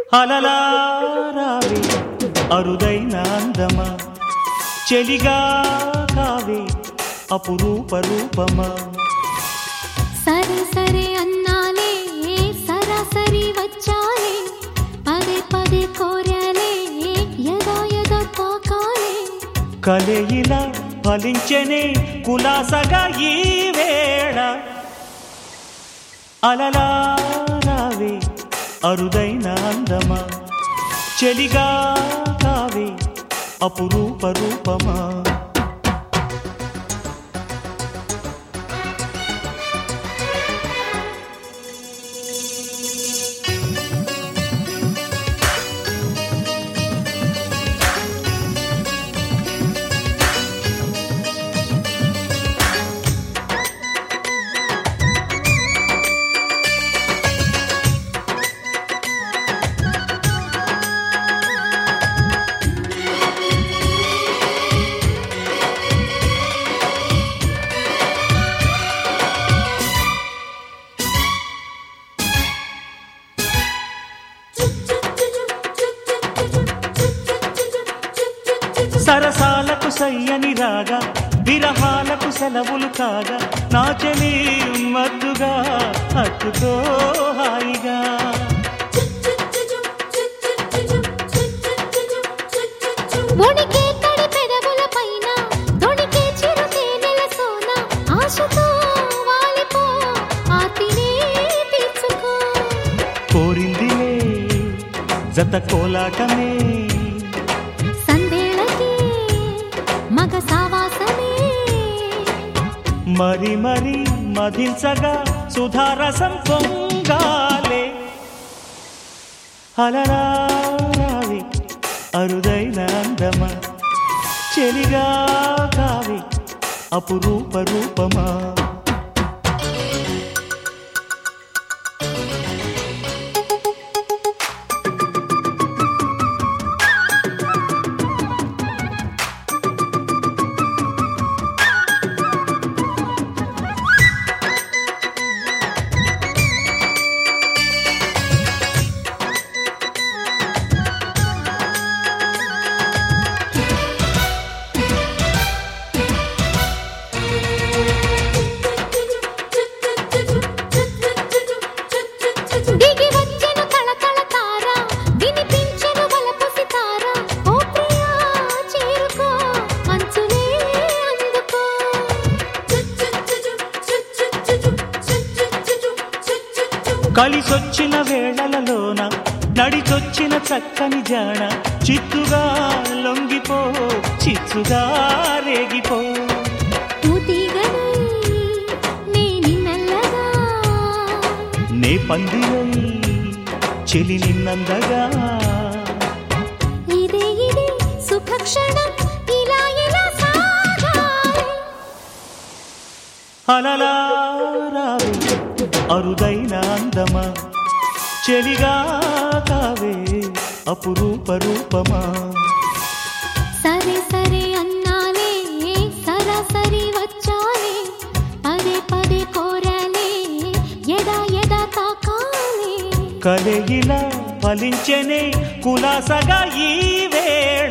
అలలారావే అరుదైన అందమా చెలిగా కావే అపురూప రూపమా సరే సరే అన్నాలే సరాసరి వచ్చాలే పదే పదే కోరాలే ఎదో ఎదో తాకాలే కలయిలా ఫలించనే కులాసగా ఈ వేళ అలలారావే అరుదైన అందమా చెలిగా కావే అపురూప రూపమా సరసాలకు సయ్యని రాగా విరహాలకు సెలవులు కాగా నా చెలి మద్దుగా హత్తుతో హాయిగా ఉడికే తడి పెదవుల పైన దొడికే చిరుతే నెలసోన ఆశతో వాలిపో ఆతినే తీర్చుకో కోరిందిలే జత కోలాటమే సందేళకి మగ సావాసమే మరి మరి మధించగా సుధారసం పొంగాలే అలరావి అరుదైన అందమా చెలిగా కావి అపురూప రూపమా దిగి వచ్చెను కళకళ తార వినిపించెను వలపు సితార ఓ ప్రియా చేరుకో అంచులే అందుకో కలిసొచ్చిన వేళలలోన నడిచొచ్చిన చక్కని జాణ చిత్తుగా లొంగిపో చిచ్చుగా రేగిపో పూతిగనై నే నిన్నల్లగా నే పందిరై చెలి నిన్నందగా ఇదే ఇదే సుఖక్షణం ఇలా ఇలా సాగాలి అలలారావే అరుదైన అందమా చెలిగా కావే అపురూప రూపమా సరే సరే అన్నాలే సరాసరి వచ్చాలే పదే పదే కోరాలే ఎదా ఎదా తాకాలే కలయిలా ఫలించనే కులాసగా ఈ వేళ